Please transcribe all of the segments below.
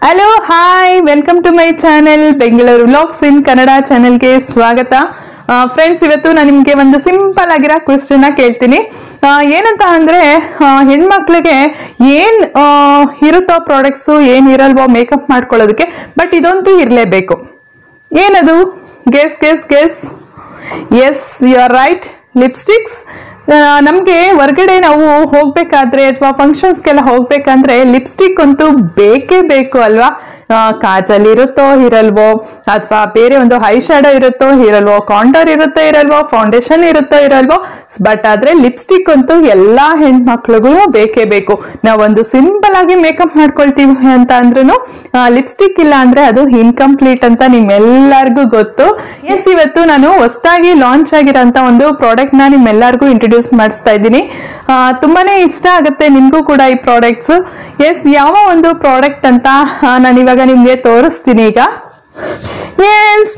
hello hi welcome to my channel Bengaluru vlogs in Kannada ಚಾನೆಲ್ಗೆ ಸ್ವಾಗತ friends ಇವತ್ತು ನಾನು ನಿಮಗೆ ಒಂದು ಸಿಂಪಲ್ ಆಗಿರೋ ಕ್ವಶನ್ನ ಕೇಳ್ತೀನಿ ಆ, ಏನಂತ ಅಂದರೆ ಹೆಣ್ಮಕ್ಳಿಗೆ ಏನು ಇರುತ್ತೋ ಪ್ರಾಡಕ್ಟ್ಸು ಏನು ಇರಲ್ವೋ ಮೇಕಪ್ ಮಾಡ್ಕೊಳ್ಳೋದಕ್ಕೆ ಬಟ್ ಇದಂತೂ ಇರಲೇಬೇಕು ಏನದು guess guess guess yes you are right lipsticks ನಮಗೆ ಹೊರ್ಗಡೆ ನಾವು ಹೋಗ್ಬೇಕಾದ್ರೆ ಅಥವಾ ಫಂಕ್ಷನ್ಸ್ಗೆಲ್ಲ ಹೋಗ್ಬೇಕಂದ್ರೆ ಲಿಪ್ಸ್ಟಿಕ್ ಅಂತೂ ಬೇಕೇ ಬೇಕು ಅಲ್ವಾ ಆ, ಕಾಜಲ್ ಇರುತ್ತೋ ಇರಲ್ವೋ ಅಥವಾ ಬೇರೆ ಒಂದು ಐ ಶಾಡೋ ಇರುತ್ತೋ ಇರಲ್ವೋ ಕಾಂಟರ್ ಇರುತ್ತೋ ಇರಲ್ವೋ ಫೌಂಡೇಶನ್ ಇರುತ್ತೋ ಇರಲ್ವೋ ಬಟ್ ಆದ್ರೆ ಲಿಪ್ಸ್ಟಿಕ್ ಅಂತೂ ಎಲ್ಲಾ ಹೆಣ್ಮಕ್ಳಿಗೂ ಬೇಕೇ ಬೇಕು ನಾವೊಂದು ಸಿಂಪಲ್ ಆಗಿ ಮೇಕಪ್ ಮಾಡ್ಕೊಳ್ತೀವಿ ಅಂತ ಅಂದ್ರೂ ಲಿಪ್ಸ್ಟಿಕ್ ಇಲ್ಲ ಅಂದ್ರೆ ಅದು ಇನ್ಕಂಪ್ಲೀಟ್ ಅಂತ ನಿಮ್ಮೆಲ್ಲರಿಗೂ ಗೊತ್ತು ಎಸ್ ಇವತ್ತು ನಾನು ಹೊಸದಾಗಿ ಲಾಂಚ್ ಆಗಿರೋಂಥ ಒಂದು ಪ್ರಾಡಕ್ಟ್ ನ ನಿಮ್ಮೆಲ್ಲರಿಗೂ ಇಂಟ್ರೊಡ್ಯೂಸ್ ಮಾಡಿಸ್ತಾ ಇದ್ದೀನಿ ಆ, ತುಂಬಾನೇ ಇಷ್ಟ ಆಗುತ್ತೆ ನಿಮ್ಗೂ ಕೂಡ ಈ ಪ್ರಾಡಕ್ಟ್ಸ್ ಎಸ್ ಯಾವ ಒಂದು ಪ್ರಾಡಕ್ಟ್ ಅಂತ ನಾನು ಇವಾಗ ನಿಮ್ಗೆ ತೋರಿಸ್ತೀನಿ ಈಗ ಎಸ್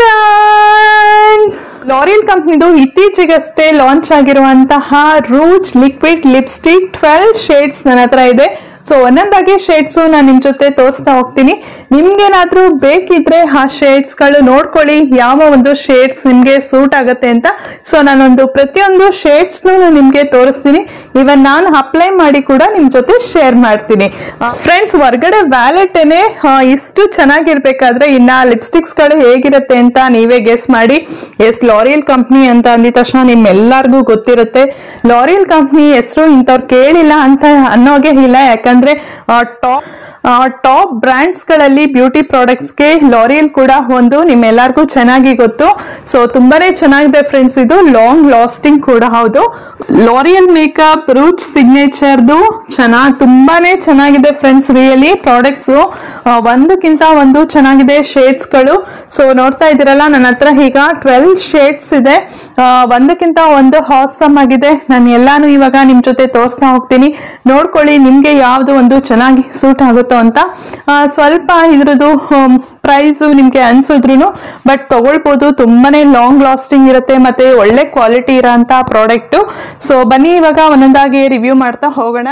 ಲಾರಿಯಲ್ ಕಂಪ್ನಿದು ಇತ್ತೀಚೆಗಷ್ಟೇ ಲಾಂಚ್ ಆಗಿರುವಂತಹ rouge liquid lipstick twelve shades ನನ್ನ ಹತ್ರ ಇದೆ ಸೊ ಒಂದೊಂದಾಗಿ ಶೇಡ್ಸು ನಾನು ನಿಮ್ಮ ಜೊತೆ ತೋರಿಸ್ತಾ ಹೋಗ್ತೀನಿ ನಿಮ್ಗೇನಾದ್ರೂ ಬೇಕಿದ್ರೆ ಆ ಶೇಡ್ಸ್ಗಳು ನೋಡ್ಕೊಳ್ಳಿ ಯಾವ ಒಂದು ಶೇಡ್ಸ್ ನಿಮಗೆ ಸೂಟ್ ಆಗುತ್ತೆ ಅಂತ ಸೊ ನಾನೊಂದು ಪ್ರತಿಯೊಂದು ಶೇಡ್ಸ್ನು ನಿಮಗೆ ತೋರಿಸ್ತೀನಿ ಇವನ್ ನಾನು ಅಪ್ಲೈ ಮಾಡಿ ಕೂಡ ನಿಮ್ಮ ಜೊತೆ ಶೇರ್ ಮಾಡ್ತೀನಿ ಫ್ರೆಂಡ್ಸ್ ಹೊರಗಡೆ ವ್ಯಾಲೆಟೇನೆ ಇಷ್ಟು ಚೆನ್ನಾಗಿರ್ಬೇಕಾದ್ರೆ ಇನ್ನ ಲಿಪ್ಸ್ಟಿಕ್ಸ್ಗಳು ಹೇಗಿರುತ್ತೆ ಅಂತ ನೀವೇ ಗೆಸ್ ಮಾಡಿ ಎಸ್ ಲಾರಿಯಲ್ ಕಂಪ್ನಿ ಅಂತ ಅಂದಿದ ತಕ್ಷಣ ನಿಮ್ಮೆಲ್ಲರಿಗೂ ಗೊತ್ತಿರುತ್ತೆ ಲಾರಿಯಲ್ ಕಂಪ್ನಿ ಹೆಸರು ಇಂಥವ್ರು ಕೇಳಿಲ್ಲ ಅಂತ ಅನ್ನೋಗೆ ಇಲ್ಲ ಯಾಕಂದ್ರೆ ಟಾಪ್ ಟಾಪ್ ಬ್ರ್ಯಾಂಡ್ಸ್ಗಳಲ್ಲಿ ಬ್ಯೂಟಿ ಪ್ರಾಡಕ್ಟ್ಸ್ಗೆ ಲಾರಿಯಲ್ ಕೂಡ ಒಂದು ನಿಮ್ಮೆಲ್ಲರಿಗೂ ಚೆನ್ನಾಗಿ ಗೊತ್ತು ಸೊ ತುಂಬಾನೇ ಚೆನ್ನಾಗಿದೆ ಫ್ರೆಂಡ್ಸ್ ಇದು ಲಾಂಗ್ ಲಾಸ್ಟಿಂಗ್ ಕೂಡ ಹೌದು ಲಾರಿಯಲ್ ಮೇಕಪ್ ರೂಚ್ ಸಿಗ್ನೇಚರ್ದು ಚೆನ್ನಾಗಿ ತುಂಬಾನೇ ಚೆನ್ನಾಗಿದೆ ಫ್ರೆಂಡ್ಸ್ ರಿಯಲಿ ಪ್ರಾಡಕ್ಟ್ಸು ಒಂದಕ್ಕಿಂತ ಒಂದು ಚೆನ್ನಾಗಿದೆ ಶೇಡ್ಸ್ಗಳು ಸೊ ನೋಡ್ತಾ ಇದ್ದೀರಲ್ಲ ನನ್ನ ಹತ್ರ ಈಗ ಟ್ವೆಲ್ ಶೇಡ್ಸ್ ಇದೆ ಆ, ಒಂದಕ್ಕಿಂತ ಒಂದು ಹಾಸಮ್ ಆಗಿದೆ ನಾನು ಎಲ್ಲಾನು ಇವಾಗ ನಿಮ್ ಜೊತೆ ತೋರಿಸ್ತಾ ಹೋಗ್ತೀನಿ ನೋಡ್ಕೊಳ್ಳಿ ನಿಮ್ಗೆ ಯಾವ್ದು ಒಂದು ಚೆನ್ನಾಗಿ ಸೂಟ್ ಆಗುತ್ತೋ ಅಂತ ಆ, ಸ್ವಲ್ಪ ಇದ್ರದ್ದು ಪ್ರೈಸು ನಿಮ್ಗೆ ಅನ್ಸಿದ್ರು ಬಟ್ ತಗೊಳ್ಬೋದು ತುಂಬಾನೇ ಲಾಂಗ್ ಲಾಸ್ಟಿಂಗ್ ಇರುತ್ತೆ ಮತ್ತೆ ಒಳ್ಳೆ ಕ್ವಾಲಿಟಿ ಇರೋಂಥ ಪ್ರಾಡಕ್ಟು ಸೊ ಬನ್ನಿ ಇವಾಗ ಒಂದೊಂದಾಗಿ ರಿವ್ಯೂ ಮಾಡ್ತಾ ಹೋಗೋಣ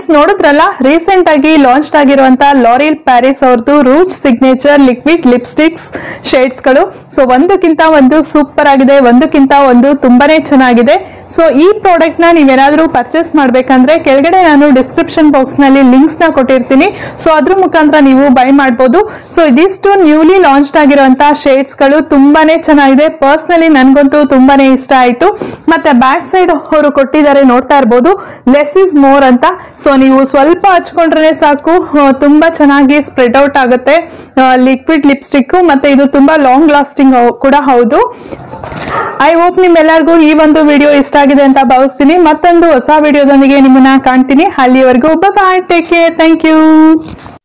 ನೋಡಿದ್ರಲ್ಲ ರೀಸೆಂಟ್ ಆಗಿ ಲಾಂಚ್ ಆಗಿರುವಂತ ಲಾರಿಯಲ್ ಪ್ಯಾರಿಸ್ ಅವ್ರದ್ದು rouge signature liquid lipsticks shades ಗಳು ಸೊ ಒಂದಕ್ಕಿಂತ ಒಂದು ಸೂಪರ್ ಆಗಿದೆ ಒಂದಕ್ಕಿಂತ ಒಂದು ತುಂಬಾನೇ ಚೆನ್ನಾಗಿದೆ ಸೊ ಈ ಪ್ರಾಡಕ್ಟ್ ನ ನೀವೇನಾದ್ರೂ ಪರ್ಚೇಸ್ ಮಾಡ್ಬೇಕಂದ್ರೆ ಕೆಳಗಡೆ ನಾನು ಡಿಸ್ಕ್ರಿಪ್ಷನ್ ಬಾಕ್ಸ್ ನಲ್ಲಿ ಲಿಂಕ್ಸ್ ನ ಕೊಟ್ಟಿರ್ತೀನಿ ಸೊ ಅದ್ರ ಮುಖಾಂತರ ನೀವು ಬೈ ಮಾಡ್ಬೋದು ಸೊ ಇದಿಷ್ಟು ನ್ಯೂಲಿ ಲಾಂಚ್ ಆಗಿರುವಂತಹ ಶೇಡ್ಸ್ ಗಳು ತುಂಬಾನೇ ಚೆನ್ನಾಗಿದೆ ಪರ್ಸ್ನಲಿ ನನ್ಗಂತೂ ತುಂಬಾನೇ ಇಷ್ಟ ಆಯ್ತು ಮತ್ತೆ ಬ್ಯಾಕ್ ಸೈಡ್ ಅವರು ಕೊಟ್ಟಿದ್ದಾರೆ ನೋಡ್ತಾ ಇರ್ಬೋದು ಲೆಸ್ ಇಸ್ ಮೋರ್ ಅಂತ ಸೊ ನೀವು ಸ್ವಲ್ಪ ಹಚ್ಕೊಂಡ್ರೆ ಸಾಕು ಆ, ತುಂಬಾ ಚೆನ್ನಾಗಿ ಸ್ಪ್ರೆಡ್ ಔಟ್ ಆಗುತ್ತೆ ಲಿಕ್ವಿಡ್ ಲಿಪ್ಸ್ಟಿಕ್ ಮತ್ತೆ ಇದು ತುಂಬಾ ಲಾಂಗ್ ಲಾಸ್ಟಿಂಗ್ ಕೂಡ ಹೌದು ಐ ಹೋಪ್ ನಿಮ್ಮೆಲ್ಲರಿಗೂ ಈ ಒಂದು ವಿಡಿಯೋ ಇಷ್ಟ ಆಗಿದೆ ಅಂತ ಭಾವಿಸ್ತೀನಿ ಮತ್ತೊಂದು ಹೊಸ ವಿಡಿಯೋದೊಂದಿಗೆ ನಿಮ್ಮನ್ನ ಕಾಣ್ತೀನಿ ಅಲ್ಲಿವರೆಗೂ bye take care thank you